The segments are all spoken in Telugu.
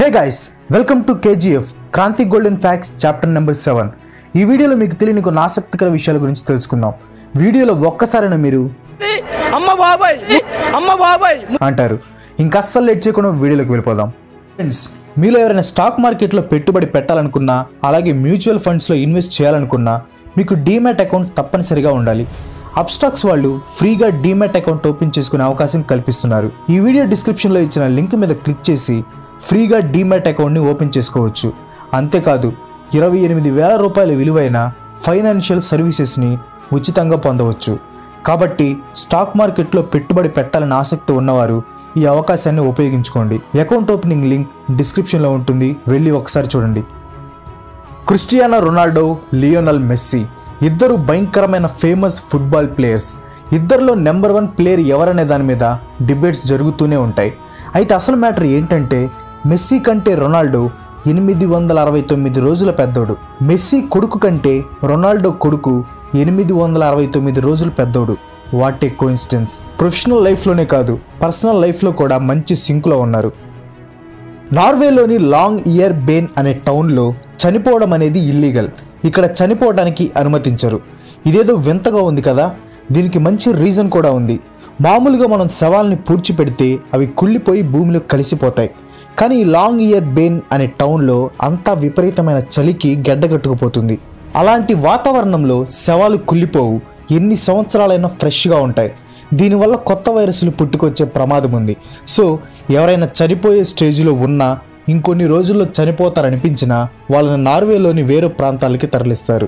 hey guys welcome to KGF Kranti golden facts chapter number seven ఈ వీడియోలో మీకు తెలియని కొన్ని ఆసక్తికర విషయాల గురించి తెలుసుకుందాం వీడియోలో ఒక్కసారైనా మీరు అమ్మ బాబాయ్ అమ్మ బాబాయ్ అంటారు ఇంకా అస్సలు లేట్ చేయకుండా వీడియోలోకి వెళ్ళిపోదాం ఫ్రెండ్స్ మీలో ఎవరైనా స్టాక్ మార్కెట్లో పెట్టుబడి పెట్టాలనుకున్నా అలాగే మ్యూచువల్ ఫండ్స్లో ఇన్వెస్ట్ చేయాలనుకున్నా మీకు డీమ్యాట్ అకౌంట్ తప్పనిసరిగా ఉండాలి అప్స్టాక్స్ వాళ్ళు ఫ్రీగా డీమ్యాట్ అకౌంట్ ఓపెన్ చేసుకునే అవకాశం కల్పిస్తున్నారు ఈ వీడియో డిస్క్రిప్షన్లో ఇచ్చిన లింక్ మీద క్లిక్ చేసి ఫ్రీగా డీమ్యాట్ అకౌంట్ని ఓపెన్ చేసుకోవచ్చు అంతేకాదు ఇరవై ఎనిమిది వేల రూపాయల విలువైన ఫైనాన్షియల్ సర్వీసెస్ని ఉచితంగా పొందవచ్చు కాబట్టి స్టాక్ మార్కెట్లో పెట్టుబడి పెట్టాలని ఆసక్తి ఉన్నవారు ఈ అవకాశాన్ని ఉపయోగించుకోండి అకౌంట్ ఓపెనింగ్ లింక్ డిస్క్రిప్షన్లో ఉంటుంది వెళ్ళి ఒకసారి చూడండి క్రిస్టియానో రొనాల్డో లియోనల్ మెస్సీ ఇద్దరు భయంకరమైన ఫేమస్ ఫుట్బాల్ ప్లేయర్స్ ఇద్దరిలో నెంబర్ వన్ ప్లేయర్ ఎవరనే దాని మీద డిబేట్స్ జరుగుతూనే ఉంటాయి అయితే అసలు మ్యాటర్ ఏంటంటే మెస్సీ కంటే రొనాల్డో ఎనిమిది వందల అరవై తొమ్మిది రోజుల పెద్దోడు మెస్సీ కొడుకు కంటే రొనాల్డో కొడుకు ఎనిమిది వందల అరవై తొమ్మిది రోజులు పెద్దోడు వాట్ ఏ కోఇన్సిడెన్స్ ప్రొఫెషనల్ లైఫ్లోనే కాదు పర్సనల్ లైఫ్లో కూడా మంచి సింక్లో ఉన్నారు నార్వేలోని లాంగ్ ఇయర్ బేన్ అనే టౌన్లో చనిపోవడం అనేది ఇల్లీగల్ ఇక్కడ చనిపోవడానికి అనుమతించరు ఇదేదో వింతగా ఉంది కదా దీనికి మంచి రీజన్ కూడా ఉంది మామూలుగా మనం శవాల్ని పూడ్చిపెడితే అవి కుళ్ళిపోయి భూమిలో కలిసిపోతాయి కానీ ఈ లాంగ్ ఇయర్ బేన్ అనే టౌన్లో అంతా విపరీతమైన చలికి గడ్డగట్టుకుపోతుంది అలాంటి వాతావరణంలో శవాలు కుళ్ళిపోవు ఎన్ని సంవత్సరాలైనా ఫ్రెష్గా ఉంటాయి దీనివల్ల కొత్త వైరస్లు పుట్టుకొచ్చే ప్రమాదం ఉంది సో ఎవరైనా చనిపోయే స్టేజ్లో ఉన్నా ఇంకొన్ని రోజుల్లో చనిపోతారనిపించినా వాళ్ళని నార్వేలోని వేరే ప్రాంతాలకి తరలిస్తారు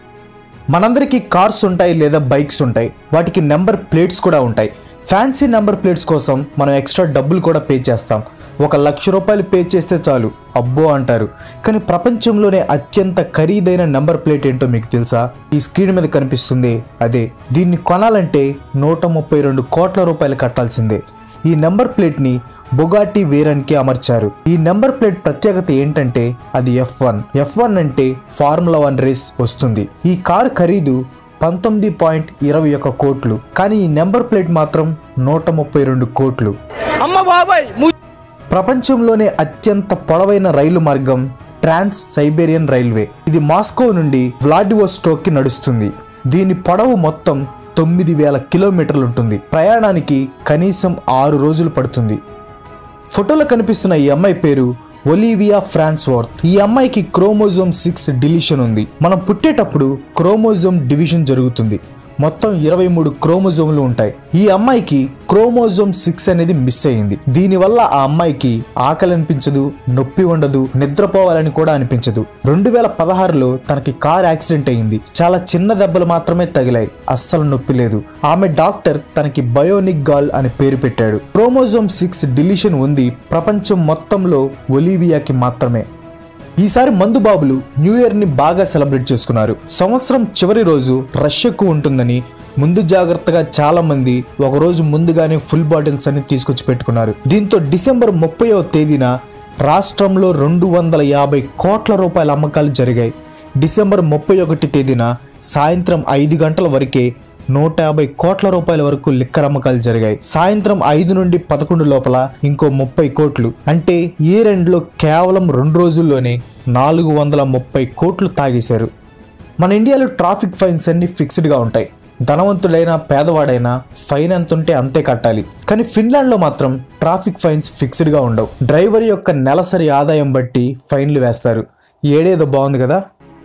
మనందరికీ కార్స్ ఉంటాయి లేదా బైక్స్ ఉంటాయి వాటికి నెంబర్ ప్లేట్స్ కూడా ఉంటాయి ఫ్యాన్సీ నెంబర్ ప్లేట్స్ కోసం మనం ఎక్స్ట్రా డబ్బులు కూడా పే చేస్తాం ఒక లక్ష రూపాయలు పే చేస్తే చాలు అబ్బో అంటారు కానీ ప్రపంచంలోనే అత్యంత ఖరీదైన నెంబర్ ప్లేట్ ఏంటో మీకు తెలుసా ఈ స్క్రీన్ మీద కనిపిస్తుంది అదే దీన్ని కొనాలంటే నూట ముప్పై రెండు కోట్ల రూపాయలు కట్టాల్సిందే ఈ నెంబర్ ప్లేట్ని బొగాటి వేరానికి అమర్చారు ఈ నెంబర్ ప్లేట్ ప్రత్యేకత ఏంటంటే అది ఎఫ్ వన్ ఎఫ్ వన్ అంటే ఫార్ములా వన్ రేస్ వస్తుంది ఈ కారు ఖరీదు పంతొమ్మిది పాయింట్ ఇరవై ఒక్క కోట్లు కానీ ఈ నెంబర్ ప్లేట్ మాత్రం నూట ముప్పై రెండు కోట్లు అమ్మ బాబాయ్ ము- ప్రపంచంలోనే అత్యంత పొడవైన రైలు మార్గం ట్రాన్స్ సైబేరియన్ రైల్వే ఇది మాస్కో నుండి వ్లాడివోస్టోక్కి నడుస్తుంది దీని పొడవు మొత్తం తొమ్మిది వేల కిలోమీటర్లు ఉంటుంది ప్రయాణానికి కనీసం ఆరు రోజులు పడుతుంది ఫోటోలో కనిపిస్తున్న ఈ అమ్మాయి పేరు ఒలీవియా ఫ్రాన్స్వర్త్ ఈ అమ్మాయికి క్రోమోజోమ్ సిక్స్ డిలీషన్ ఉంది మనం పుట్టేటప్పుడు క్రోమోజోమ్ డివిజన్ జరుగుతుంది మొత్తం ఇరవై మూడు క్రోమోజోమ్లు ఉంటాయి ఈ అమ్మాయికి క్రోమోజోమ్ సిక్స్ అనేది మిస్ అయింది దీనివల్ల ఆ అమ్మాయికి ఆకలి అనిపించదు నొప్పి ఉండదు నిద్రపోవాలని కూడా అనిపించదు రెండు వేల పదహారులో తనకి కార్ యాక్సిడెంట్ అయింది చాలా చిన్న దెబ్బలు మాత్రమే తగిలాయి అస్సలు నొప్పి లేదు ఆమె డాక్టర్ తనకి బయోనిక్ గాల్ అని పేరు పెట్టాడు క్రోమోజోమ్ సిక్స్ డిలీషన్ ఉంది ప్రపంచం మొత్తంలో ఒలీవియాకి మాత్రమే ఈసారి మందు బాబులు న్యూ ఇయర్ ని బాగా సెలబ్రేట్ చేసుకున్నారు సంవత్సరం చివరి రోజు రష్ ఎక్కువ ఉంటుందని ముందు జాగ్రత్తగా చాలా మంది ఒక రోజు ముందుగానే ఫుల్ బాటిల్స్ అన్ని తీసుకొచ్చి పెట్టుకున్నారు దీంతో డిసెంబర్ ముప్పైవ తేదీన రాష్ట్రంలో రెండు వందల యాభై కోట్ల రూపాయల అమ్మకాలు జరిగాయి డిసెంబర్ ముప్పై ఒకటి తేదీన సాయంత్రం ఐదు గంటల వరకే నూట యాభై కోట్ల రూపాయల వరకు లిక్కర్ అమ్మకాలు జరిగాయి సాయంత్రం ఐదు నుండి పదకొండు లోపల ఇంకో ముప్పై కోట్లు అంటే ఈ రెండులో కేవలం రెండు రోజుల్లోనే నాలుగు వందల ముప్పై కోట్లు తాగేశారు మన ఇండియాలో ట్రాఫిక్ ఫైన్స్ అన్ని ఫిక్స్డ్గా ఉంటాయి ధనవంతుడైనా పేదవాడైనా ఫైన్ ఎంత ఉంటే అంతే కట్టాలి కానీ ఫిన్లాండ్లో మాత్రం ట్రాఫిక్ ఫైన్స్ ఫిక్స్డ్గా ఉండవు డ్రైవర్ యొక్క నెలసరి ఆదాయం బట్టి ఫైన్లు వేస్తారు ఏడేదో బాగుంది కదా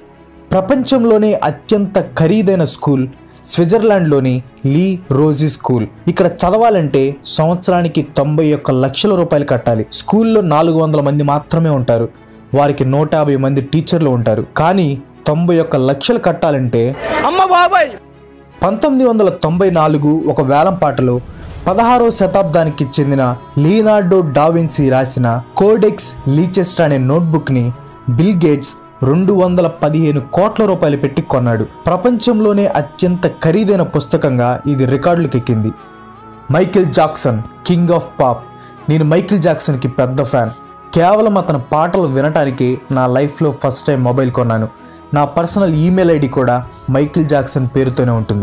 ప్రపంచంలోనే అత్యంత ఖరీదైన స్కూల్ స్విట్జర్లాండ్లోని లీ రోజీ స్కూల్ ఇక్కడ చదవాలంటే సంవత్సరానికి తొంభై ఒక్క లక్షల రూపాయలు కట్టాలి స్కూల్లో నాలుగు వందల మంది మాత్రమే ఉంటారు వారికి నూట యాభై మంది టీచర్లు ఉంటారు కానీ తొంభై ఒక్క లక్షలు కట్టాలంటే అమ్మ బాబాయ్ పంతొమ్మిది వందల తొంభై నాలుగు ఒక వేలం పాటలో పదహారవ శతాబ్దానికి చెందిన లీనార్డో డావిన్సీ రాసిన కోడెక్స్ లీచెస్ట్ అనే నోట్బుక్ని బిల్ గేట్స్ రెండు వందల పదిహేను కోట్ల రూపాయలు పెట్టి కొన్నాడు ప్రపంచంలోనే అత్యంత ఖరీదైన పుస్తకంగా ఇది రికార్డులకు ఎక్కింది Michael Jackson king of pop నేను మైకిల్ జాక్సన్కి పెద్ద ఫ్యాన్ కేవలం అతని పాటలు వినటానికి నా లైఫ్లో ఫస్ట్ టైం మొబైల్ కొన్నాను నా పర్సనల్ ఈమెయిల్ ఐడి కూడా మైకిల్ జాక్సన్ పేరుతోనే ఉంటుంది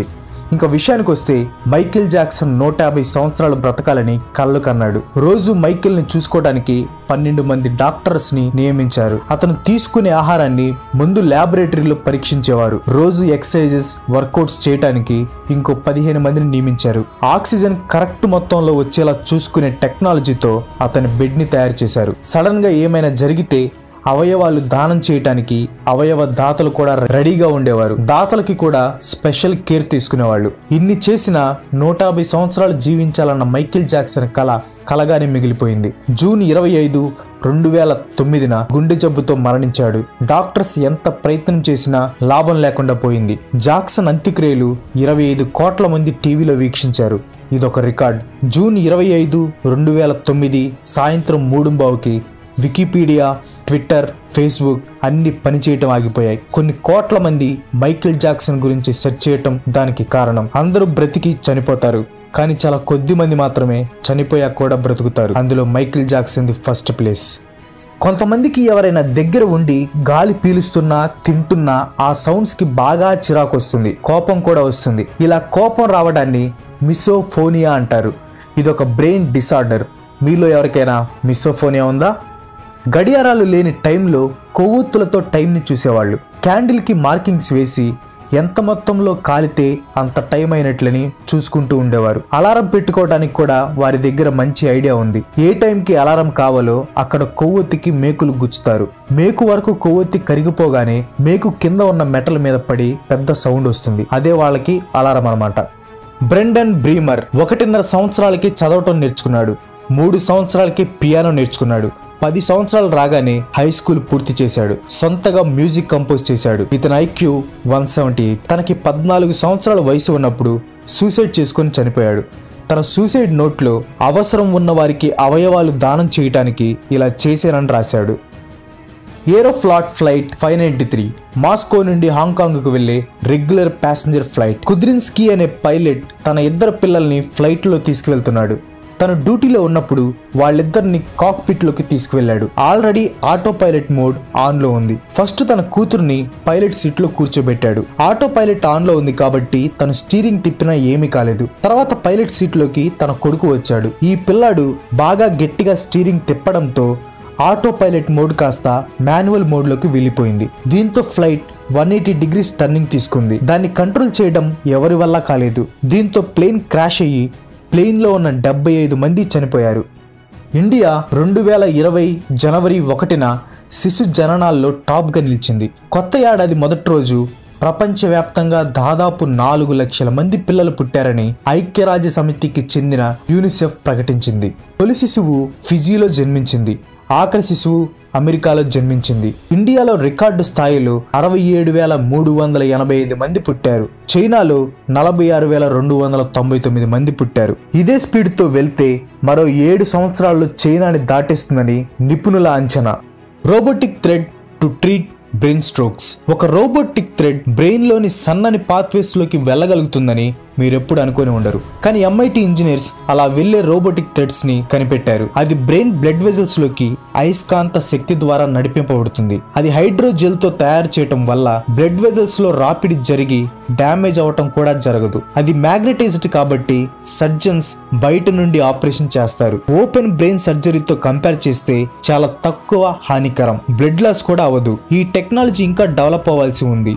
ఇంకా విషయానికి వస్తే మైకేల్ జాక్సన్ నూట యాభై సంవత్సరాలు బ్రతకాలని కళ్ళు కన్నాడు రోజు మైకేల్ ని చూసుకోవడానికి పన్నెండు మంది డాక్టర్స్ ని నియమించారు అతను తీసుకునే ఆహారాన్ని ముందు ల్యాబొరేటరీలో పరీక్షించేవారు రోజు ఎక్సర్సైజెస్ వర్కౌట్స్ చేయడానికి ఇంకో పదిహేను మందిని నియమించారు ఆక్సిజన్ కరెక్ట్ మొత్తంలో వచ్చేలా చూసుకునే టెక్నాలజీతో అతని బెడ్ ని తయారు చేశారు సడన్ గా ఏమైనా జరిగితే అవయవాలు దానం చేయటానికి అవయవ దాతలు కూడా రెడీగా ఉండేవారు దాతలకి కూడా స్పెషల్ కేర్ తీసుకునేవాళ్ళు ఇన్ని చేసిన నూట యాభై సంవత్సరాలు జీవించాలన్న మైకేల్ జాక్సన్ కళ కలగానే మిగిలిపోయింది జూన్ ఇరవై ఐదు రెండు వేల తొమ్మిదిన గుండె జబ్బుతో మరణించాడు డాక్టర్స్ ఎంత ప్రయత్నం చేసినా లాభం లేకుండా పోయింది జాక్సన్ అంత్యక్రియలు ఇరవై ఐదు కోట్ల మంది టీవీలో వీక్షించారు ఇదొక రికార్డ్ జూన్ ఇరవై ఐదు రెండు వేల తొమ్మిది సాయంత్రం మూడుంబావుకి వికీపీడియా ట్విట్టర్ ఫేస్బుక్ అన్ని పనిచేయటం ఆగిపోయాయి కొన్ని కోట్ల మంది మైకేల్ జాక్సన్ గురించి సెర్చ్ చేయటం దానికి కారణం అందరూ బ్రతికి చనిపోతారు కానీ చాలా కొద్ది మంది మాత్రమే చనిపోయాక కూడా బ్రతుకుతారు అందులో Michael Jackson the first place కొంతమందికి ఎవరైనా దగ్గర ఉండి గాలి పీలుస్తున్నా తింటున్నా ఆ సౌండ్స్ కి బాగా చిరాకు వస్తుంది కోపం కూడా వస్తుంది ఇలా కోపం రావడాన్ని మిసోఫోనియా అంటారు ఇది ఒక బ్రెయిన్ డిసార్డర్ మీలో ఎవరికైనా మిసోఫోనియా ఉందా గడియారాలు లేని టైంలో కొవ్వొత్తులతో టైంని చూసేవాళ్ళు క్యాండిల్కి మార్కింగ్స్ వేసి ఎంత మొత్తంలో కాలితే అంత టైం అయినట్లని చూసుకుంటూ ఉండేవారు అలారం పెట్టుకోవడానికి కూడా వారి దగ్గర మంచి ఐడియా ఉంది ఏ టైంకి అలారం కావాలో అక్కడ కొవ్వొత్తికి మేకులు గుచ్చుతారు మేకు వరకు కొవ్వొత్తి కరిగిపోగానే మేకు కింద ఉన్న మెటల్ మీద పడి పెద్ద సౌండ్ వస్తుంది అదే వాళ్ళకి అలారం అన్నమాట బ్రెండన్ బ్రీమర్ ఒకటిన్నర సంవత్సరాలకి చదవటం నేర్చుకున్నాడు మూడు సంవత్సరాలకి పియానో నేర్చుకున్నాడు పది సంవత్సరాలు రాగానే హై స్కూల్ పూర్తి చేశాడు సొంతగా మ్యూజిక్ కంపోజ్ చేశాడు ఇతని ఐక్యూ వన్ సెవెంటీ ఎయిట్ తనకి పద్నాలుగు సంవత్సరాల వయసు ఉన్నప్పుడు సూసైడ్ చేసుకొని చనిపోయాడు తన సూసైడ్ నోట్లో అవసరం ఉన్న వారికి అవయవాలు దానం చేయటానికి ఇలా చేశానని రాశాడు Aeroflot flight five ninety three Moscow నుండి హాంకాంగ్కు వెళ్లే రెగ్యులర్ ప్యాసింజర్ ఫ్లైట్ కుద్రిన్స్కీ అనే పైలట్ తన ఇద్దరు పిల్లల్ని ఫ్లైట్లో తీసుకువెళ్తున్నాడు తను డ్యూటీలో ఉన్నప్పుడు వాళ్ళిద్దరిని కాక్పిట్ లోకి తీసుకువెళ్ళాడు already auto pilot mode on లో ఉంది ఫస్ట్ తన కూతుర్ని పైలట్ సీట్ లో కూర్చోబెట్టాడు ఆటో పైలట్ ఆన్ లో ఉంది కాబట్టి తను స్టీరింగ్ తిప్పినా ఏమీ కాలేదు తర్వాత పైలట్ సీట్ లోకి తన కొడుకు వచ్చాడు ఈ పిల్లాడు బాగా గట్టిగా స్టీరింగ్ తిప్పడంతో ఆటో పైలట్ మోడ్ కాస్త మాన్యువల్ మోడ్లోకి వెళ్ళిపోయింది దీంతో flight one eighty degrees turning తీసుకుంది దాన్ని కంట్రోల్ చేయడం ఎవరి వల్ల కాలేదు దీంతో ప్లేన్ క్రాష్ అయ్యి ప్లేన్లో ఉన్న డెబ్బై ఐదు మంది చనిపోయారు ఇండియా రెండు వేల ఇరవై జనవరి ఒకటిన శిశు జననాల్లో టాప్గా నిలిచింది కొత్త ఏడాది మొదటి రోజు ప్రపంచవ్యాప్తంగా దాదాపు నాలుగు లక్షల మంది పిల్లలు పుట్టారని ఐక్యరాజ్య సమితికి చెందిన యూనిసెఫ్ ప్రకటించింది తొలి శిశువు ఫిజీలో జన్మించింది ఆఖరి శిశువు అమెరికాలో జన్మించింది ఇండియాలో రికార్డు స్థాయిలో అరవై ఏడు వేల మూడు వందల ఎనభై ఐదు మంది పుట్టారు చైనాలో నలభై ఆరు వేల రెండు వందల తొంభై తొమ్మిది మంది పుట్టారు ఇదే స్పీడ్తో వెళ్తే మరో ఏడు సంవత్సరాల్లో చైనాని దాటేస్తుందని నిపుణుల అంచనా robotic thread to treat brain strokes ఒక రోబోటిక్ థ్రెడ్ బ్రెయిన్ లోని సన్నని పాత్వేస్ లోకి వెళ్ళగలుగుతుందని మీరెప్పుడు అనుకొని ఉండరు కానీ ఎంఐటి ఇంజనీర్స్ అలా వెళ్లే రోబోటిక్ థ్రెడ్స్ ని కనిపెట్టారు అది బ్రెయిన్ బ్లడ్ వెజల్స్ లోకి అయస్కాంత శక్తి ద్వారా నడిపింపబడుతుంది అది హైడ్రోజెల్ తో తయారు చేయటం వల్ల బ్లడ్ వెజల్స్ లో రాపిడి జరిగి డ్యామేజ్ అవటం కూడా జరగదు అది మ్యాగ్నటైజ్డ్ కాబట్టి సర్జన్స్ బయట నుండి ఆపరేషన్ చేస్తారు ఓపెన్ బ్రెయిన్ సర్జరీతో కంపేర్ చేస్తే చాలా తక్కువ హానికరం బ్లడ్ లాస్ కూడా అవ్వదు ఈ టెక్నాలజీ ఇంకా డెవలప్ అవ్వాల్సి ఉంది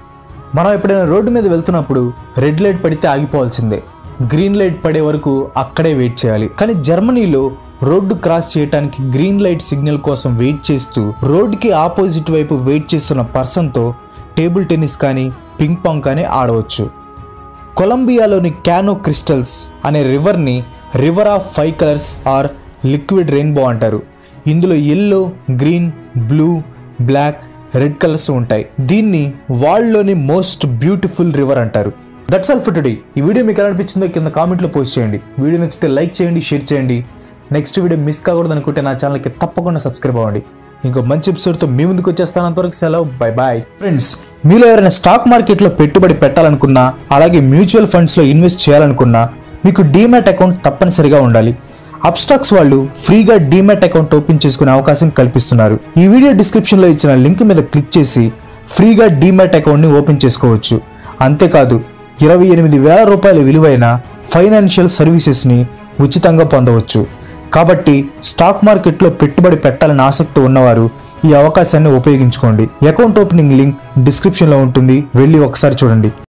మనం ఎప్పుడైనా రోడ్డు మీద వెళ్తున్నప్పుడు రెడ్ లైట్ పడితే ఆగిపోవాల్సిందే గ్రీన్ లైట్ పడే వరకు అక్కడే వెయిట్ చేయాలి కానీ జర్మనీలో రోడ్డు క్రాస్ చేయడానికి గ్రీన్ లైట్ సిగ్నల్ కోసం వెయిట్ చేస్తూ రోడ్డుకి ఆపోజిట్ వైపు వెయిట్ చేస్తున్న పర్సన్తో టేబుల్ టెన్నిస్ కానీ పింగ్ పాంగ్ కానీ ఆడవచ్చు కొలంబియాలోని క్యానో క్రిస్టల్స్ అనే రివర్ని river of five colours or liquid rainbow అంటారు ఇందులో yellow green blue black red colours ఉంటాయి దీన్ని వరల్డ్లోని మోస్ట్ బ్యూటిఫుల్ రివర్ అంటారు దట్స్ ఆల్ ఫర్ టుడే ఈ వీడియో మీకు ఎలా అనిపించిందో కింద కామెంట్లో పోస్ట్ చేయండి వీడియో నచ్చితే లైక్ చేయండి షేర్ చేయండి నెక్స్ట్ వీడియో మిస్ కాకూడదు అనుకుంటే నా ఛానల్కి తప్పకుండా సబ్స్క్రైబ్ అవ్వండి ఇంకో మంచి ఎపిసోడ్తో మీ ముందుకు వచ్చేస్తాను అంతవరకు సెలవు బై బాయ్ ఫ్రెండ్స్ మీలో ఎవరైనా స్టాక్ మార్కెట్లో పెట్టుబడి పెట్టాలనుకున్నా అలాగే మ్యూచువల్ ఫండ్స్లో ఇన్వెస్ట్ చేయాలనుకున్నా మీకు డీమ్యాట్ అకౌంట్ తప్పనిసరిగా ఉండాలి అబ్స్టాక్స్ వాళ్ళు ఫ్రీగా డీమ్యాట్ అకౌంట్ ఓపెన్ చేసుకునే అవకాశం కల్పిస్తున్నారు ఈ వీడియో డిస్క్రిప్షన్లో ఇచ్చిన లింక్ మీద క్లిక్ చేసి ఫ్రీగా డీమ్యాట్ అకౌంట్ని ఓపెన్ చేసుకోవచ్చు అంతేకాదు ఇరవై ఎనిమిది వేల రూపాయల విలువైన ఫైనాన్షియల్ సర్వీసెస్ని ఉచితంగా పొందవచ్చు కాబట్టి స్టాక్ మార్కెట్లో పెట్టుబడి పెట్టాలని ఆసక్తి ఉన్నవారు ఈ అవకాశాన్ని ఉపయోగించుకోండి అకౌంట్ ఓపెనింగ్ లింక్ డిస్క్రిప్షన్లో ఉంటుంది వెళ్ళి ఒకసారి చూడండి